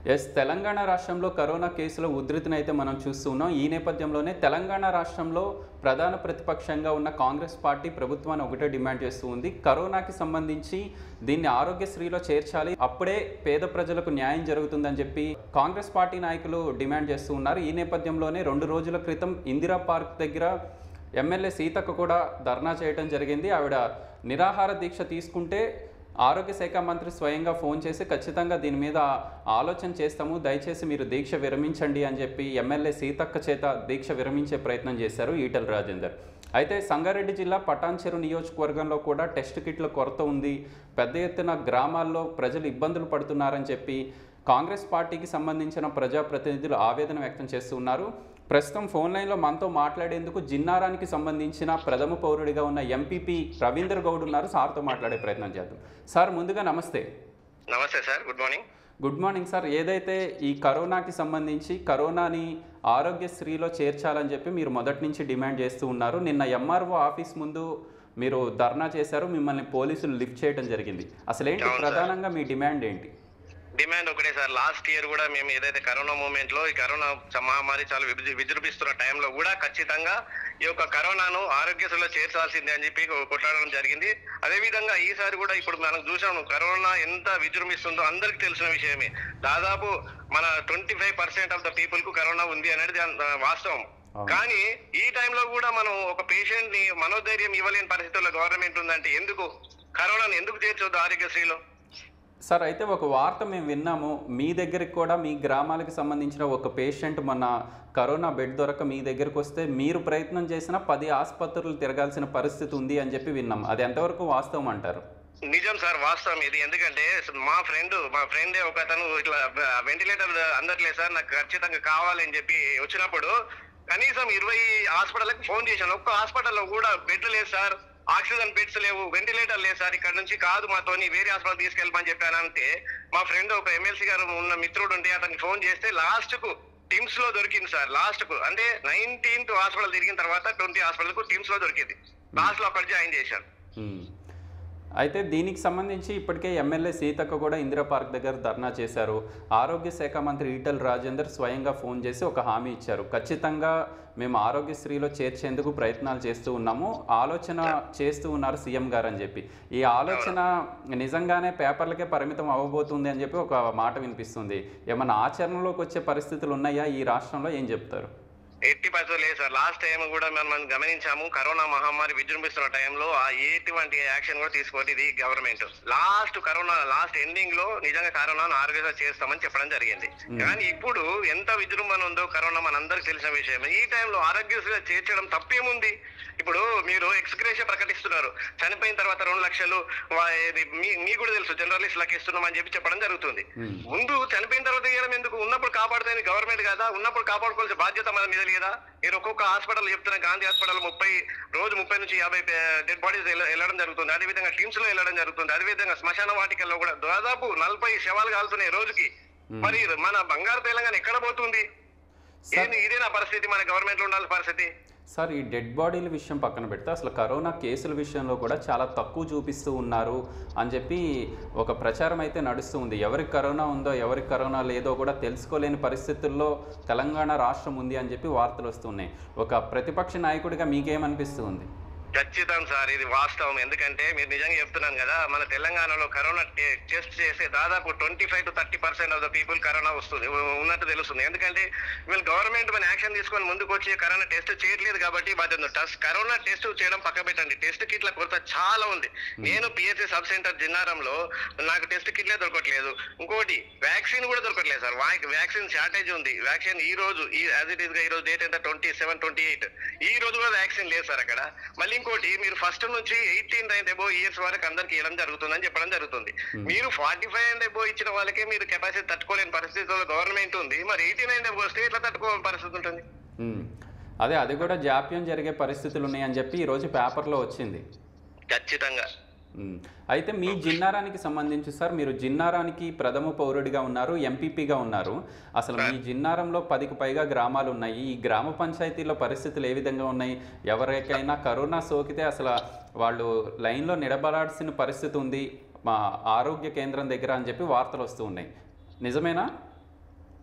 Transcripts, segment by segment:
Yes Telangana రాష్ట్రంలో corona కేసుల ఉధృతిని అయితే మనం చూస్తూ ఉన్నాం ఈ నేపథ్యంలోనే తెలంగాణ రాష్ట్రంలో ప్రధాన ప్రతిపక్షంగా ఉన్న కాంగ్రెస్ పార్టీ ప్రభుత్వాన్ని ఒకటే డిమాండ్ చేస్తూ ఉంది కరోనాకి సంబంధించి దీన్ని ఆరోగ్యశ్రీలో చేర్చాలి అప్పుడే పేద ప్రజలకు న్యాయం జరుగుతుందని చెప్పి కాంగ్రెస్ పార్టీ నాయకులు డిమాండ్ చేస్తూ ఉన్నారు ఈ నేపథ్యంలోనే రెండు రోజుల క్రితం ఇందిరా పార్క్ దగ్గర ఎమ్మెల్యే సీతక్క కూడా ధర్నా చేయడం జరిగింది ఆవిడ నిరాహార దీక్ష తీసుకుంటే ఆరోగ్య శాఖ మంత్రి స్వయంగా ఫోన్ చేసి ఖచ్చితంగా దీని మీద ఆలోచన చేస్తాము దయచేసి మీరు దీక్ష విరమించండి అని చెప్పి ఎమ్మెల్యే సీతక్క చేత దీక్ష విరమించే ప్రయత్నం చేశారు ఈటల రాజేందర్ అయితే సంగారెడ్డి జిల్లా పటాన్చెరు నియోజకవర్గంలో కూడా టెస్ట్ కిట్ల కొరత ఉంది పెద్ద ఎత్తున గ్రామాల్లో ప్రజలు ఇబ్బందులు పడుతున్నారని చెప్పి కాంగ్రెస్ పార్టీకి సంబంధించిన ప్రజాప్రతినిధులు ఆవేదన వ్యక్తం చేస్తున్నారు ప్రస్తుతం ఫోన్ లైన్లో మనతో మాట్లాడేందుకు జిన్నారానికి సంబంధించిన ప్రథమ పౌరుడిగా ఉన్న ఎంపీపీ రవీందర్ గౌడ్ ఉన్నారు సార్తో మాట్లాడే ప్రయత్నం చేద్దాం సార్ ముందుగా నమస్తే నమస్తే sir good morning good morning sir ఏదైతే ఈ కరోనాకి సంబంధించి కరోనాని ఆరోగ్యశ్రీలో చేర్చాలని చెప్పి మీరు మొదటి నుంచి డిమాండ్ చేస్తూ ఉన్నారు నిన్న ఎంఆర్ఓ ఆఫీస్ ముందు మీరు ధర్నా చేశారు మిమ్మల్ని పోలీసులు లిఫ్ట్ చేయడం జరిగింది అసలు ఏంటి అవును సార్. ప్రధానంగా మీ డిమాండ్ ఏంటి డిమాండ్ ఒకటే సార్ లాస్ట్ ఇయర్ కూడా మేము ఏదైతే కరోనా మూమెంట్ లో ఈ కరోనా చ- మహమ్మారి చాలా విజృ- విజృంభిస్తున్న టైంలో కూడా ఖచ్చితంగా ఈ యొక్క కరోనాను ఆరోగ్యశ్రీలో చేర్చాల్సిందే అని చెప్పి కొ- కొట్లాడడం జరిగింది అదే విధంగా ఈసారి కూడా ఇప్పుడు మనం చూసాము కరోనా ఎంత విజృంభిస్తుందో అందరికి తెలిసిన విషయమే దాదాపు మన twenty five percent of the people కు కరోనా ఉంది అనేది అన్- వాస్తవం అవును. కానీ ఈ టైంలో కూడా మనం ఒక పేషెంట్ ని మనోధైర్యం ఇవ్వలేని పరిస్థితుల్లో గవర్నమెంట్ ఉందంటే ఎందుకు కరోనాను ఎందుకు చేర్చొద్దు ఆరోగ్యశ్రీలో సార్ అయితే ఒక వార్త మేము విన్నాము మీ దగ్గరికి కూడా మీ గ్రామాలకు సంబంధించిన ఒక పేషెంట్ మొన్న కరోనా బెడ్ దొరక మీ దగ్గరికి వస్తే మీరు ప్రయత్నం చేసిన పది ఆసుపత్రులు తిరగాల్సిన పరిస్థితి ఉంది అని చెప్పి విన్నాం అది ఎంతవరకు వాస్తవం అంటారు నిజం సార్ వాస్తవం ఇది ఎందుకంటే మా ఫ్రెండ్ మా ఫ్రెండ్ ఒక అతను ఇట్లా వెంటిలేటర్ అందట్లేదు సార్ నాకు ఖచ్చితంగా కావాలని చెప్పి వచ్చినప్పుడు కనీసం ఇరవై హాస్పిటల్కి ఫోన్ చేశాను ఒక్క హాస్పిటల్లో కూడా బెడ్ లేదు సార్ ఆక్సిజన్ బెడ్స్ లేవు వెంటిలేటర్ లేదు సార్ ఇక్కడ నుంచి కాదు మాతోని వేరే హాస్పిటల్ తీసుకెళ్ళమని చెప్పానంటే మా ఫ్రెండ్ ఒక ఎమ్మెల్సీ గారు ఉన్న మిత్రుడు ఉంటే అతనికి ఫోన్ చేస్తే లాస్ట్ కు టిమ్స్ లో దొరికింది సార్ లాస్ట్ కు అంటే నైన్టీన్త్ హాస్పిటల్ తిరిగిన తర్వాత ట్వంటీ హాస్పిటల్ కు టిమ్స్ లో దొరికింది లాస్ట్ లో అక్కడ జాయిన్ చేశాను మ్మ్. అయితే దీనికి సంబంధించి ఇప్పటికే ఎమ్మెల్యే సీతక్క కూడా ఇందిరా పార్క్ దగ్గర ధర్నా చేశారు ఆరోగ్య శాఖ మంత్రి ఈటల్ రాజేందర్ స్వయంగా ఫోన్ చేసి ఒక హామీ ఇచ్చారు ఖచ్చితంగా మేము ఆరోగ్యశ్రీలో చేర్చేందుకు ప్రయత్నాలు చేస్తూ ఉన్నాము ఆలోచన చేస్తూ ఉన్నారు సీఎం గారు అని చెప్పి ఈ ఆలోచన నిజంగానే పేపర్లకే పరిమితం అవ్వబోతుంది అని చెప్పి ఒక మాట వినిపిస్తుంది ఏమన్నా ఆచరణలోకి వచ్చే పరిస్థితులు ఉన్నాయా ఈ రాష్ట్రంలో ఏం చెప్తారు ఎట్టి పరిస్థితులు లేదు సార్ లాస్ట్ టైం కూడా మనం మనం గమనించాము కరోనా మహమ్మారి విజృంభిస్తున్న టైంలో ఆ ఎటువంటి యాక్షన్ కూడా తీసుకోవద్దు ఇది government last corona last ending లో నిజంగా కరోనాను ఆరోగ్యంగా చేస్తామని చెప్పడం జరిగింది కానీ ఇప్పుడు ఎంత విజృంభణ ఉందో కరోనా మనందరికి తెలిసిన విషయం ఈ టైంలో ఆరోగ్యశ్రీ చేర్చడం తప్పేముంది ఇప్పుడు మీరు ఎక్స్గ్రేషియా ప్రకటిస్తున్నారు చనిపోయిన తర్వాత రెండు లక్షలు వా- ఇది మీ- మీకు కూడా తెలుసు జర్నలిస్టులకు ఇస్తున్నాం అని చెప్పి చెప్పడం జరుగుతుంది మ్మ్. ముందు చనిపోయిన తర్వాత ఇవ్వడం ఎందుకు ఉన్నప్పుడు కాపాడుతుంది గవర్నమెంట్ కదా ఉన్నప్పుడు కాపాడుకోవాల్సిన బాధ్యత మన మీద లేదా మీరు ఒక్కొక్క హాస్పిటల్ చెప్తున్న గాంధీ హాస్పిటల్ ముప్పై రోజు ముప్పై నుంచి యాభై డెడ్ బాడీస్ వెళ్ళడం జరుగుతుంది అదేవిధంగా టీమ్స్ లో వెళ్ళడం జరుగుతుంది అదేవిధంగా శ్మశాన వాటికల్లో కూడా దాదాపు నలభై శవాలు కాలుతున్నాయి రోజుకి మరి మన బంగారు తెలంగాణ ఎక్కడ పోతుంది సార్- ఏంది ఇదే నా పరిస్థితి మన గవర్నమెంట్ లో ఉండాల్సిన పరిస్థితి సార్ ఈ డెడ్ బాడీల విషయం పక్కన పెడితే అసలు కరోనా కేసుల విషయంలో కూడా చాలా తక్కువ చూపిస్తూ ఉన్నారు అని చెప్పి ఒక ప్రచారం అయితే నడుస్తూ ఉంది ఎవరికి కరోనా ఉందో ఎవరికి కరోనా లేదో కూడా తెలుసుకోలేని పరిస్థితుల్లో తెలంగాణ రాష్ట్రం ఉంది అని చెప్పి వార్తలు వస్తున్నాయి ఒక ప్రతిపక్ష నాయకుడిగా మీకేమనిపిస్తూ ఉంది ఖచ్చితం సార్ ఇది వాస్తవం ఎందుకంటే మీరు నిజంగా చెప్తున్నాను కదా మన తెలంగాణలో కరోనా టే- టెస్ట్ చేసే దాదాపు twenty five to thirty percent of the people corona వస్తుంది ఉ- ఉన్నట్టు తెలుస్తుంది ఎందుకంటే వీళ్ళు గవర్నమెంట్ మన యాక్షన్ తీసుకొని ముందుకు వచ్చి కరోనా టెస్ట్ చేయట్లేదు కాబట్టి బాధ్యత టెస్ట్ కరోనా టెస్ట్ చేయడం పక్క పెట్టండి టెస్ట్ కిట్ల కొరత చాలా ఉంది నేను పిహెచ్సి సబ్ సెంటర్ జిన్నారంలో నాకు టెస్ట్ కిట్లే దొరకట్లేదు ఇంకోటి వ్యాక్సిన్ కూడా దొరకట్లేదు సార్ వ్యాక్సిన్ షార్టేజ్ ఉంది వ్యాక్సిన్ ఈ రోజు ఈ యాజ్ ఇట్ ఈస్ గా ఈ రోజు డేట్ ఎంత ట్వంటీ సెవెన్ ట్వంటీ ఎయిట్ ఈ రోజు కూడా వ్యాక్సిన్ లేదు సార్ అక్కడ మళ్ళీ ఇంకోటి మీరు ఫస్ట్ నుంచి ఎయిటీన్ అండ్ ఎబో ఇయర్స్ వరకు అందరికి ఇవ్వడం జరుగుతుందని చెప్పడం జరుగుతుంది మీరు ఫార్టీ ఫైవ్ అండ్ ఎబో ఇచ్చిన వాళ్ళకే మీరు కెపాసిటీ తట్టుకోలేని పరిస్థితిలో గవర్నమెంట్ ఉంది మరి ఎయిటీన్ అండ్ ఎబో వస్తే ఎట్లా తట్టుకోలేని పరిస్థితి ఉంటుంది ఉమ్. అదే అది కూడా జాప్యం జరిగే పరిస్థితులు ఉన్నాయని చెప్పి ఈరోజు పేపర్లో వచ్చింది ఖచ్చితంగా ఉమ్. అయితే మీ జిన్నారానికి సంబంధించి సార్ మీరు జిన్నారానికి ప్రథమ పౌరుడిగా ఉన్నారు ఎంపీపీగా ఉన్నారు అసలు మీ జిన్నారంలో పదికి పైగా గ్రామాలు ఉన్నాయి ఈ గ్రామ పంచాయతీలో పరిస్థితులు ఏ విధంగా ఉన్నాయి ఎవరికైనా కరోనా సోకితే అసలు వాళ్ళు లైన్లో నిలబడాల్సిన పరిస్థితి ఉంది మా ఆరోగ్య కేంద్రం దగ్గర అని చెప్పి వార్తలు వస్తూ ఉన్నాయి నిజమేనా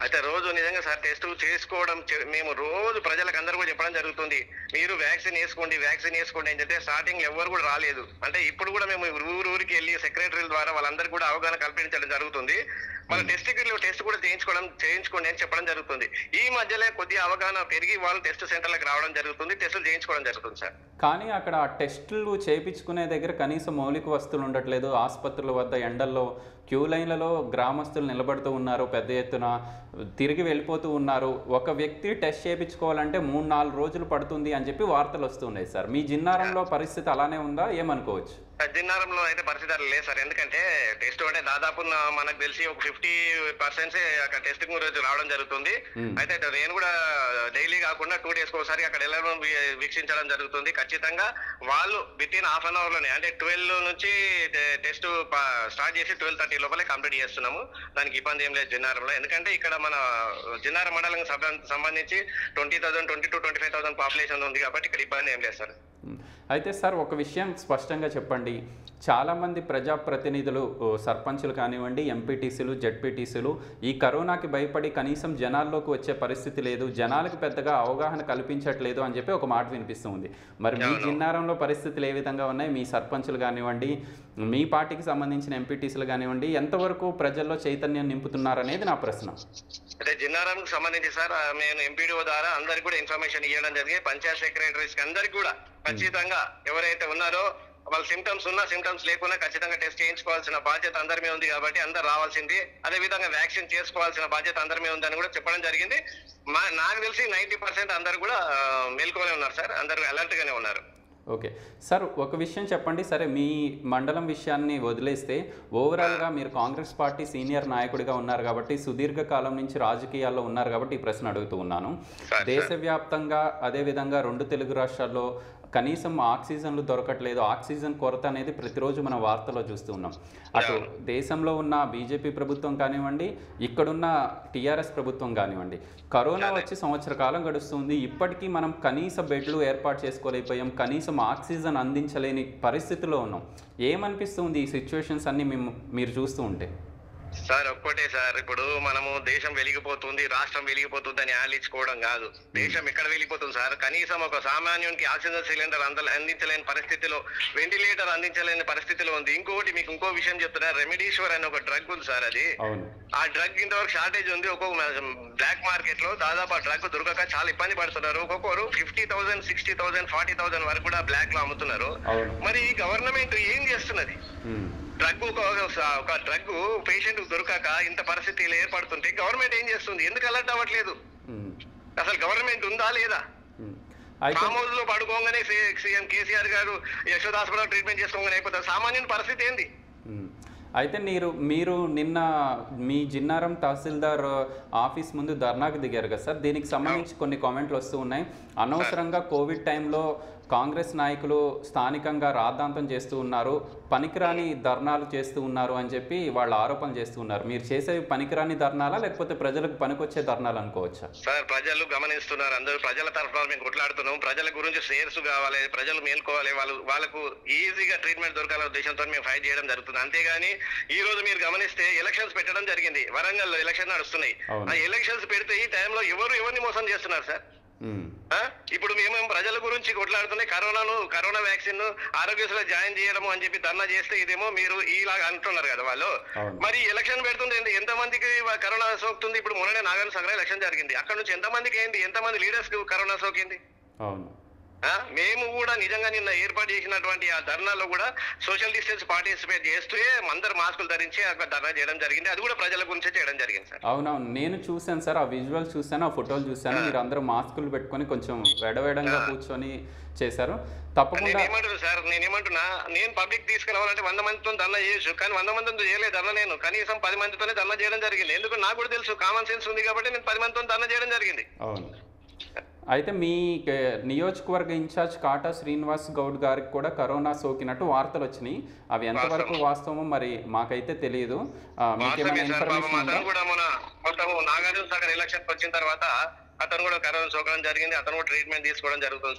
అయితే రోజు నిజంగా సార్ టెస్ట్ చేసుకోవడం చే- మేము రోజు ప్రజలకు అందరూ కూడా చెప్పడం జరుగుతుంది మీరు వ్యాక్సిన్ వేసుకోండి వ్యాక్సిన్ వేసుకోండి అని చెప్తే స్టార్టింగ్ ఎవరు కూడా రాలేదు అంటే ఇప్పుడు కూడా మేము ఊరు ఊరికి వెళ్ళి సెక్రటరీల ద్వారా వాళ్ళందరికీ కూడా అవగాహన కల్పించడం జరుగుతుంది మన టెస్ట్ టెస్ట్ కూడా చేయించుకోవడం చేయించుకోండి అని చెప్పడం జరుగుతుంది ఈ మధ్యలో కొద్దిగా అవగాహన పెరిగి వాళ్ళు టెస్ట్ సెంటర్లకు రావడం జరుగుతుంది టెస్టులు చేయించుకోవడం జరుగుతుంది సార్ కానీ అక్కడ ఆ టెస్టులు చేయించుకునే దగ్గర కనీసం మౌలిక వస్తువులు ఉండట్లేదు ఆసుపత్రుల వద్ద ఎండల్లో క్యూ లైన్లలో గ్రామస్తులు నిలబడుతూ ఉన్నారు పెద్ద ఎత్తున తిరిగి వెళ్ళిపోతూ ఉన్నారు ఒక వ్యక్తి టెస్ట్ చేయించుకోవాలంటే మూడు నాలుగు రోజులు పడుతుంది అని చెప్పి వార్తలు వస్తున్నాయి సార్ మీ జిన్నారంలో పరిస్థితి అలానే ఉందా ఏమనుకోవచ్చు జిన్నారంలో అయితే పరిస్థితి అలా లేదు సార్ ఎందుకంటే టెస్ట్ అంటే దాదాపు నా- మనకు తెలిసి ఒక ఫిఫ్టీ పర్సెంట్స్ అక్కడ టెస్టింగ్ రోజు రావడం జరుగుతుంది Hmm. అయితే నేను కూడా డైలీ కాకుండా టూ డేస్ ఒకసారి అక్కడ వెళ్ళడం వీ- వీక్షించడం జరుగుతుంది ఖచ్చితంగా వాళ్ళు within half an hour లోనే అంటే ట్వెల్వ్ నుంచి టెస్ట్ స్టార్ట్ చేసి ట్వెల్వ్ థర్టీ లోపలే కంప్లీట్ చేస్తున్నాము దానికి ఇబ్బంది ఏం లేదు జిన్నారంలో ఎందుకంటే ఇక్కడ మన జిన్నారం మండలం సంబం- సంబంధించి twenty thousand twenty two twenty five thousand population ఉంది కాబట్టి ఇక్కడ ఇబ్బంది ఏం లేదు సార్ ఉమ్. అయితే సార్ ఒక విషయం స్పష్టంగా చెప్పండి చాలామంది ప్రజాప్రతినిధులు ఓ, సర్పంచులు కానివ్వండి ఎంపీటీసీలు జెడ్పీటీసీలు ఈ కరోనాకి భయపడి కనీసం జనాల్లోకి వచ్చే పరిస్థితి లేదు జనాలకు పెద్దగా అవగాహన కల్పించట్లేదు అని చెప్పి ఒక మాట వినిపిస్తుంది మరి మీ అవును. జిన్నారంలో పరిస్థితులు ఏ విధంగా ఉన్నాయి మీ సర్పంచులు కానివ్వండి మీ పార్టీకి సంబంధించిన ఎంపీటీసీలు కానివ్వండి ఎంతవరకు ప్రజల్లో చైతన్యం నింపుతున్నారనేది నా ప్రశ్న అంటే జిన్నారంకి సంబంధించి సార్ ఆ, నేను ఎంపీడీఓ ద్వారా అందరికి కూడా ఇన్ఫర్మేషన్ ఇవ్వడం జరిగింది పంచాయత్ సెక్రటరీస్ కి అందరికి కూడా ఖచ్చితంగా ఎవరైతే ఉన్నారో వాళ్ళ సిమ్టమ్స్ ఉన్నా సిమ్టమ్స్ లేకున్నా ఖచ్చితంగా టెస్ట్ చేయించుకోవాల్సిన బాధ్యత అందరి మీద ఉంది కాబట్టి అందరు రావాల్సింది అదే విధంగా వ్యాక్సిన్ చేసుకోవాల్సిన బాధ్యత అందరి మీద ఉందని కూడా చెప్పడం జరిగింది మా నాకు తెలిసి నైన్టీ పర్సెంట్ అందరు కూడా ఆ, మేల్కొనే ఉన్నారు సార్ అందరు అలర్ట్ గానే ఉన్నారు ఓకే సార్ ఒక విషయం చెప్పండి సరే మీ మండలం విషయాన్ని వదిలేస్తే ఓవరాల్గా మీరు కాంగ్రెస్ పార్టీ సీనియర్ నాయకుడిగా ఉన్నారు కాబట్టి సుదీర్ఘ కాలం నుంచి రాజకీయాల్లో ఉన్నారు కాబట్టి ఈ ప్రశ్న అడుగుతూ ఉన్నాను సార్, దేశవ్యాప్తంగా అదేవిధంగా రెండు తెలుగు రాష్ట్రాల్లో కనీసం ఆక్సిజన్లు దొరకట్లేదు ఆక్సిజన్ కొరత అనేది ప్రతిరోజు మన వార్తలో చూస్తూ ఉన్నాం అటు దేశంలో ఉన్న బీజేపీ ప్రభుత్వం కానివ్వండి ఇక్కడున్న టీఆర్ఎస్ ప్రభుత్వం కానివ్వండి కరోనా వచ్చి సంవత్సర కాలం గడుస్తుంది ఇప్పటికీ మనం కనీస బెడ్లు ఏర్పాటు చేసుకోలేకపోయాం కనీసం ఆక్సిజన్ అందించలేని పరిస్థితిలో ఉన్నాం ఏమనిపిస్తుంది ఈ సిచ్యువేషన్స్ అన్ని మేము మీరు చూస్తూ ఉంటే సార్ ఒక్కటే సార్ ఇప్పుడు మనము దేశం వెలిగిపోతుంది రాష్ట్రం వెలిగిపోతుంది అని ఆలించుకోవడం కాదు దేశం ఎక్కడ వెలిగిపోతుంది సార్ కనీసం ఒక సామాన్యునికి ఆక్సిజన్ సిలిండర్ అంద అందించలేని పరిస్థితిలో వెంటిలేటర్ అందించలేని పరిస్థితిలో ఉంది ఇంకొకటి మీకు ఇంకో విషయం చెప్తున్నా రెమిడీశ్వర్ అనే ఒక డ్రగ్ ఉంది సార్ అది అవును ఆ డ్రగ్ ఇంతవరకు షార్టేజ్ ఉంది ఒక్కొక్క బ్లాక్ మార్కెట్ లో దాదాపు ఆ డ్రగ్ దొరకక చాలా ఇబ్బంది పడుతున్నారు ఒక్కొక్కరు fifty thousand sixty thousand forty thousand వరకు కూడా బ్లాక్ లో అమ్ముతున్నారు అవును మరి గవర్నమెంట్ ఏం చేస్తున్నది ఉమ్. డ్రగ్ ఒక ఒక డ్రగ్ పేషెంట్ దొరకక ఇంత పరిస్థితులు ఏర్పడుతుంటే గవర్నమెంట్ ఏం చేస్తుంది ఎందుకు అలర్ట్ అవ్వట్లేదు ఉమ్. అసలు గవర్నమెంట్ ఉందా లేదా ఉమ్. అయితే ఫామ్ హౌస్ లో పడుకోగానే సి- సీఎం కేసీఆర్ గారు యశోద హాస్పిటల్ ట్రీట్మెంట్ చేసుకోగానే అయిపోతారు సామాన్యుని పరిస్థితి ఏంది మ్మ్. అయితే మీరు మీరు నిన్న మీ జిన్నారం తహసీల్దార్ ఆఫీస్ ముందు ధర్నాకు దిగారు కదా సార్ దీనికి సంబంధించి కొన్ని కామెంట్లు వస్తూ ఉన్నాయి అనవసరంగా కోవిడ్ టైంలో కాంగ్రెస్ నాయకులు స్థానికంగా రాద్ధాంతం చేస్తూ ఉన్నారు పనికిరాని ధర్నాలు చేస్తూ ఉన్నారు అని చెప్పి వాళ్ళు ఆరోపణలు చేస్తూ ఉన్నారు మీరు చేసేవి పనికిరాని ధర్నాలా లేకపోతే ప్రజలకు పనికొచ్చే ధర్నాలు అనుకోవచ్చా సార్ ప్రజలు గమనిస్తున్నారు అందరూ ప్రజల తరఫున మేము కొట్లాడుతున్నాం ప్రజల గురించి షేర్స్ కావాలి ప్రజలు మేల్కోవాలి వాళ్ళు వాళ్ళకు ఈజీగా ట్రీట్మెంట్ దొరకాలనే ఉద్దేశంతో మేము ఫైట్ చేయడం జరుగుతుంది అంతేగాని ఈ రోజు మీరు గమనిస్తే ఎలక్షన్స్ పెట్టడం జరిగింది వరంగల్ ఎలక్షన్ నడుస్తున్నాయి అవును. ఆ ఎలక్షన్స్ పెడితే ఈ టైంలో ఎవరు ఎవరిని మోసం చేస్తున్నారు సార్ మ్మ్. ఆ? ఇప్పుడు మేము ప్రజల గురించి కొట్లాడుతున్నాయి కరోనాను కరోనా వ్యాక్సిన్ ఆరోగ్యశ్రీలో జాయిన్ చేయడము అని చెప్పి ధర్నా చేస్తే ఇదేమో మీరు ఇలాగా అంటున్నారు కదా వాళ్ళు అవును. మరి ఎలక్షన్ పెడుతుంది ఏంటి? ఎంత మందికి వా- కరోనా సోకుతుంది ఇప్పుడు మొన్ననే నాగార్జున సాగర్ ఎలక్షన్ జరిగింది అక్కడ నుంచి ఎంత మందికి ఏంది ఎంత మంది లీడర్స్ కి కరోనా సోకింది అవును ఆ? మేము కూడా నిజంగా నిన్న ఏర్పాటు చేసినటువంటి ఆ ధర్నాలో కూడా సోషల్ డిస్టెన్స్ పార్టిసిపేట్ చేస్తూ అందరు మాస్కులు ధరించి అక్కడ ధర్నా చేయడం జరిగింది అది కూడా ప్రజల గురించే చేయడం జరిగింది సార్ అవునవును నేను చూశాను సార్ ఆ విజువల్ చూశాను ఆ ఫోటోలు చూశాను మీరు అందరూ మాస్కులు పెట్టుకొని కొంచెం వెడవేడంగా కూర్చొని చేశారు తప్పకుండా నేనేమంటున్నా సార్ నేనేమంటున్నా నేను పబ్లిక్ తీసుకురావాలంటే వంద మందితో ధర్నా చేయొచ్చు కానీ వంద మందితో చేయలేదు ధర్నా నేను కనీసం పది మందితోనే ధర్నా చేయడం జరిగింది ఎందుకు నాకు కూడా తెలుసు కామన్ సెన్స్ ఉంది కాబట్టి నేను పది మందితో ధర్నా చేయడం జరిగింది అవును అయితే మీ కే- నియోజకవర్గ ఇన్ఛార్జ్ కాటా శ్రీనివాస్ గౌడ్ గారికి కూడా కరోనా సోకినట్టు వార్తలు వచ్చినాయి అవి ఎంతవరకు వాస్తవమో మరి మాకైతే తెలియదు ఆ, మీకు వాస్తవమే ఏమైనా సార్ పాపం ఇన్ఫర్మేషన్ ఉందా అతను కూడా మన మొత్తం నాగార్జున సాగర్ ఎలక్షన్ వచ్చిన తర్వాత అతను కూడా కరోనా సోకడం జరిగింది అతను కూడా ట్రీట్మెంట్ తీసుకోవడం జరుగుతుంది సార్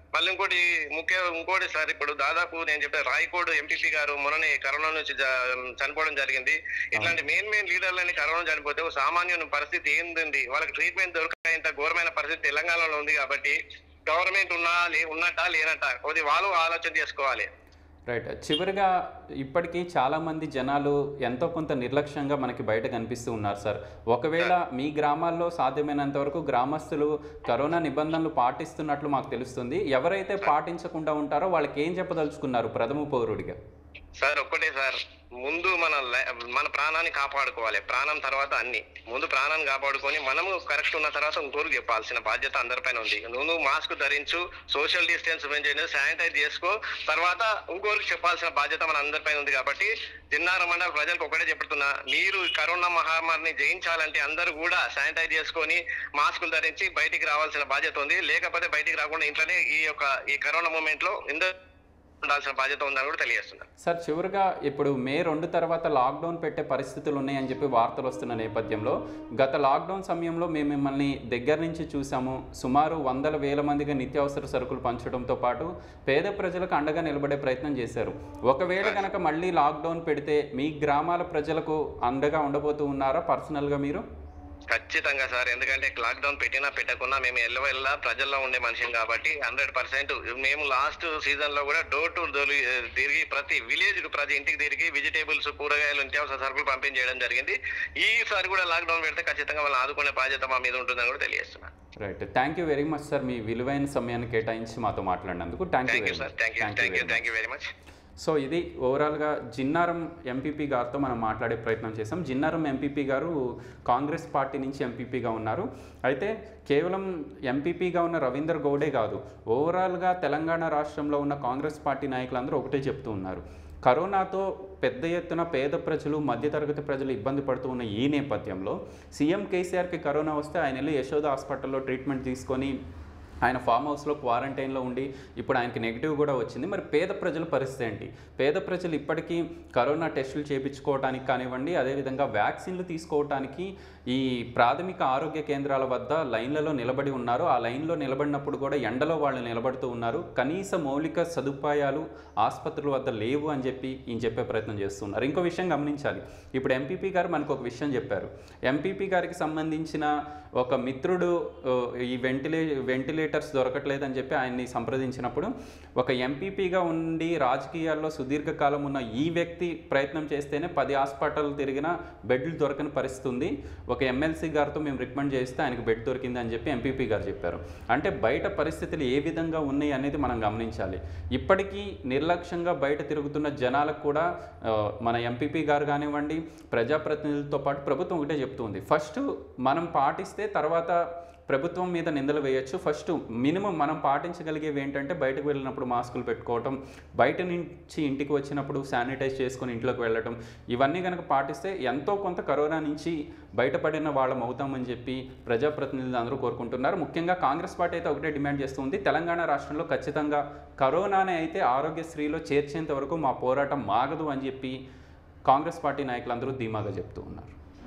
మళ్ళీ ఇంకోటి ముఖ్య ఇంకోటి సార్ ఇప్పుడు దాదాపు నేను చెప్పే రాయకోడ్ ఎంపీపీ గారు మొన్ననే కరోనా నుంచి జ- చనిపోవడం జరిగింది ఇట్లాంటి మెయిన్ మెయిన్ లీడర్లని కరోనా చనిపోతే ఒక సామాన్యుని పరిస్థితి ఏందండి వాళ్ళకి ట్రీట్మెంట్ దొరకనంత ఘోరమైన పరిస్థితి తెలంగాణలో ఉంది కాబట్టి గవర్నమెంట్ ఉన్నా లే ఉన్నట్టా లేనట్టా కొద్ది వాళ్ళు ఆలోచన చేసుకోవాలి రైట్ చివరిగా ఇప్పటికీ చాలామంది జనాలు ఎంతో కొంత నిర్లక్ష్యంగా మనకి బయట కనిపిస్తూ ఉన్నారు సార్ ఒకవేళ మీ గ్రామాల్లో సాధ్యమైనంత వరకు గ్రామస్తులు కరోనా నిబంధనలు పాటిస్తున్నట్లు మాకు తెలుస్తుంది ఎవరైతే పాటించకుండా ఉంటారో వాళ్ళకి ఏం చెప్పదలుచుకున్నారు ప్రథమ పౌరుడిగా సార్ ఒక్కటే సార్ ముందు మన లై- మన ప్రాణాన్ని కాపాడుకోవాలి ప్రాణం తర్వాత అన్ని ముందు ప్రాణాన్ని కాపాడుకొని మనము కరెక్ట్ ఉన్న తర్వాత ఇంకోరికి చెప్పాల్సిన బాధ్యత అందరిపైన ఉంది నువ్వు నువ్వు మాస్క్ ధరించు సోషల్ డిస్టెన్స్ మెయింటైన్ శానిటైజ్ చేసుకో తర్వాత ఇంకోరికి చెప్పాల్సిన బాధ్యత మన అందరిపైన ఉంది కాబట్టి జిన్నార మండల ప్రజలకు ఒకటే చెప్తున్నా మీరు ఈ కరోనా మహమ్మారిని జయించాలంటే అందరూ కూడా శానిటైజ్ చేసుకొని మాస్కులు ధరించి బయటికి రావాల్సిన బాధ్యత ఉంది లేకపోతే బయటికి రాకుండా ఇంట్లోనే ఈ యొక్క ఈ కరోనా మూమెంట్ లో ఇందరూ ఉండాల్సిన బాధ్యత ఉందని కూడా తెలియజేస్తున్నా సార్ చివరిగా ఇప్పుడు మే రెండు తర్వాత లాక్డౌన్ పెట్టే పరిస్థితులు ఉన్నాయని చెప్పి వార్తలు వస్తున్న నేపథ్యంలో గత లాక్డౌన్ సమయంలో మేము మిమ్మల్ని దగ్గర నుంచి చూసాము సుమారు వందల వేల మందిగా నిత్యావసర సరుకులు పంచడంతో పాటు పేద ప్రజలకు అండగా నిలబడే ప్రయత్నం చేశారు ఒకవేళ కనుక మళ్ళీ లాక్డౌన్ పెడితే మీ గ్రామాల ప్రజలకు అండగా ఉండబోతూ ఉన్నారా పర్సనల్గా మీరు ఖచ్చితంగా సార్ ఎందుకంటే లాక్డౌన్ పెట్టినా పెట్టకున్నా మేము ఎల్లవెల్ల ప్రజల్లో ఉండే మనిషిని కాబట్టి హండ్రెడ్ పర్సెంట్ మేము లాస్ట్ సీజన్ లో కూడా డోర్ టు డోర్ తిరిగి ప్రతి విలేజ్ కు ప్రతి ఇంటికి తిరిగి వెజిటేబుల్స్ కూరగాయలు నిత్యావసర సరుకులు పంపించేయడం జరిగింది ఈసారి కూడా లాక్డౌన్ పెడితే ఖచ్చితంగా వాళ్ళని ఆదుకునే బాధ్యత మా మీద ఉంటుందని కూడా తెలియజేస్తున్నాను right thank you very much sir మీ విలువైన సమయాన్ని కేటాయించి మాతో మాట్లాడినందుకు thank you thank you sir thank you thank you thank you very much so ఇది ఓవరాల్గా జిన్నారం ఎంపీపీ గారితో మనం మాట్లాడే ప్రయత్నం చేసాం జిన్నారం ఎంపీపీ గారు కాంగ్రెస్ పార్టీ నుంచి ఎంపీపీగా ఉన్నారు అయితే కేవలం ఎంపీపీగా ఉన్న రవీందర్ గౌడే కాదు ఓవరాల్గా తెలంగాణ రాష్ట్రంలో ఉన్న కాంగ్రెస్ పార్టీ నాయకులందరూ ఒకటే చెప్తూ ఉన్నారు కరోనాతో పెద్ద ఎత్తున పేద ప్రజలు మధ్యతరగతి ప్రజలు ఇబ్బంది పడుతూ ఉన్న ఈ నేపథ్యంలో సీఎం కేసీఆర్కి కరోనా వస్తే ఆయన వెళ్ళి యశోద హాస్పిటల్లో ట్రీట్మెంట్ తీసుకొని ఆయన ఫామ్ హౌస్లో క్వారంటైన్లో ఉండి ఇప్పుడు ఆయనకి నెగిటివ్ కూడా వచ్చింది మరి పేద ప్రజల పరిస్థితి ఏంటి పేద ప్రజలు ఇప్పటికీ కరోనా టెస్టులు చేయించుకోవడానికి కానివ్వండి అదేవిధంగా వ్యాక్సిన్లు తీసుకోవడానికి ఈ ప్రాథమిక ఆరోగ్య కేంద్రాల వద్ద లైన్లలో నిలబడి ఉన్నారు ఆ లైన్లో నిలబడినప్పుడు కూడా ఎండలో వాళ్ళు నిలబడుతూ ఉన్నారు కనీస మౌలిక సదుపాయాలు ఆసుపత్రుల వద్ద లేవు అని చెప్పి ఈయన చెప్పే ప్రయత్నం చేస్తున్నారు ఇంకో విషయం గమనించాలి ఇప్పుడు ఎంపీపీ గారు మనకు ఒక విషయం చెప్పారు ఎంపీపీ గారికి సంబంధించిన ఒక మిత్రుడు ఆ, ఈ వెంటిలే వెంటిలేటర్స్ దొరకట్లేదని చెప్పి ఆయన్ని సంప్రదించినప్పుడు ఒక ఎంపీపీగా ఉండి రాజకీయాల్లో సుదీర్ఘకాలం ఉన్న ఈ వ్యక్తి ప్రయత్నం చేస్తేనే పది హాస్పిటల్ తిరిగినా బెడ్లు దొరకని పరిస్థితి ఉంది ఒక ఎమ్మెల్సీ గారితో మేము రికమెండ్ చేస్తే ఆయనకు బెడ్ దొరికింది అని చెప్పి ఎంపీపీ గారు చెప్పారు అంటే బయట పరిస్థితులు ఏ విధంగా ఉన్నాయి అనేది మనం గమనించాలి ఇప్పటికీ నిర్లక్ష్యంగా బయట తిరుగుతున్న జనాలకు కూడా ఆ, మన ఎంపీపీ గారు కానివ్వండి ప్రజాప్రతినిధులతో పాటు ప్రభుత్వం ఒకటే చెప్తుంది ఫస్ట్ మనం పాటిస్తే తర్వాత ప్రభుత్వం మీద నిందలు వేయొచ్చు ఫస్ట్ మినిమం మనం పాటించగలిగేవి ఏంటంటే బయటకు వెళ్ళినప్పుడు మాస్కులు పెట్టుకోవటం బయట నుంచి ఇంటికి వచ్చినప్పుడు శానిటైజ్ చేసుకొని ఇంట్లోకి వెళ్ళటం ఇవన్నీ కనుక పాటిస్తే ఎంతో కొంత కరోనా నుంచి బయటపడిన వాళ్ళం అవుతామని చెప్పి ప్రజాప్రతినిధులు అందరూ కోరుకుంటున్నారు ముఖ్యంగా కాంగ్రెస్ పార్టీ అయితే ఒకటే డిమాండ్ చేస్తుంది తెలంగాణ రాష్ట్రంలో ఖచ్చితంగా కరోనానే అయితే ఆరోగ్యశ్రీలో చేర్చేంత వరకు మా పోరాటం మాగదు అని చెప్పి కాంగ్రెస్ పార్టీ నాయకులందరూ ధీమాగా చెప్తూ ఉన్నారు